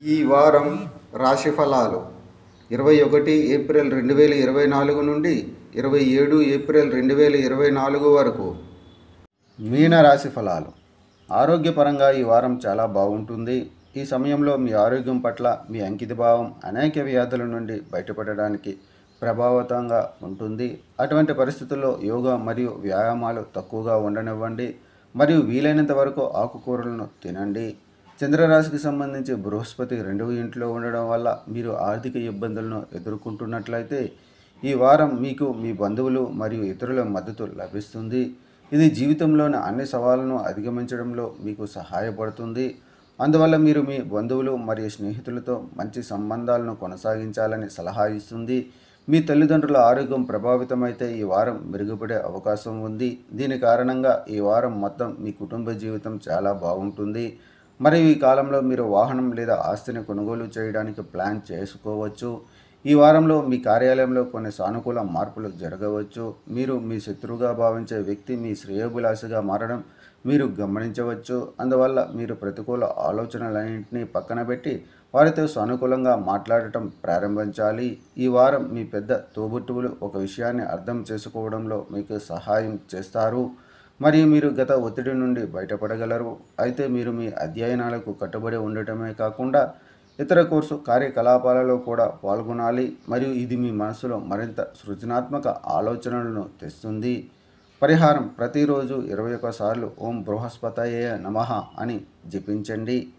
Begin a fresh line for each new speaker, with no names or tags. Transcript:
ఈ వారం రాశి ఫలాలు ఇరవై ఒకటి ఏప్రిల్ రెండు వేల ఇరవై నాలుగు నుండి ఇరవై ఏడు ఏప్రిల్ రెండు వేల ఇరవై నాలుగు వరకు మీన రాశి ఫలాలు ఆరోగ్యపరంగా ఈ వారం చాలా బాగుంటుంది ఈ సమయంలో మీ ఆరోగ్యం పట్ల మీ అంకితభావం అనేక వ్యాధుల నుండి బయటపడడానికి ప్రభావితంగా ఉంటుంది అటువంటి పరిస్థితుల్లో యోగా మరియు వ్యాయామాలు తక్కువగా ఉండనివ్వండి మరియు వీలైనంత వరకు ఆకుకూరలను తినండి చంద్రరాశికి సంబంధించి బృహస్పతి రెండవ ఇంట్లో ఉండడం వల్ల మీరు ఆర్థిక ఇబ్బందులను ఎదుర్కొంటున్నట్లయితే ఈ వారం మీకు మీ బంధువులు మరియు ఇతరుల మద్దతు లభిస్తుంది ఇది జీవితంలోని అన్ని సవాళ్లను అధిగమించడంలో మీకు సహాయపడుతుంది అందువల్ల మీరు మీ బంధువులు మరియు స్నేహితులతో మంచి సంబంధాలను కొనసాగించాలని సలహా ఇస్తుంది మీ తల్లిదండ్రుల ఆరోగ్యం ప్రభావితమైతే ఈ వారం మెరుగుపడే అవకాశం ఉంది దీని కారణంగా ఈ వారం మొత్తం మీ కుటుంబ జీవితం చాలా బాగుంటుంది మరియు ఈ కాలంలో మీరు వాహనం లేదా ఆస్తిని కొనుగోలు చేయడానికి ప్లాన్ చేసుకోవచ్చు ఈ వారంలో మీ కార్యాలయంలో కొన్ని సానుకూల మార్పులు జరగవచ్చు మీరు మీ శత్రువుగా భావించే వ్యక్తి మీ శ్రేయోభిలాషిగా మారడం మీరు గమనించవచ్చు అందువల్ల మీరు ప్రతికూల ఆలోచనలన్నింటినీ పక్కన పెట్టి వారితో సానుకూలంగా మాట్లాడటం ప్రారంభించాలి ఈ వారం మీ పెద్ద తోబుట్టువులు ఒక విషయాన్ని అర్థం చేసుకోవడంలో మీకు సహాయం చేస్తారు మరియు మీరు గత ఒత్తిడి నుండి బయటపడగలరు అయితే మీరు మీ అధ్యయనాలకు కట్టుబడి ఉండటమే కాకుండా ఇతర కోర్సు కార్యకలాపాలలో కూడా పాల్గొనాలి మరియు ఇది మీ మనసులో మరింత సృజనాత్మక ఆలోచనలను తెస్తుంది పరిహారం ప్రతిరోజు ఇరవై సార్లు ఓం బృహస్పతయే నమః అని జపించండి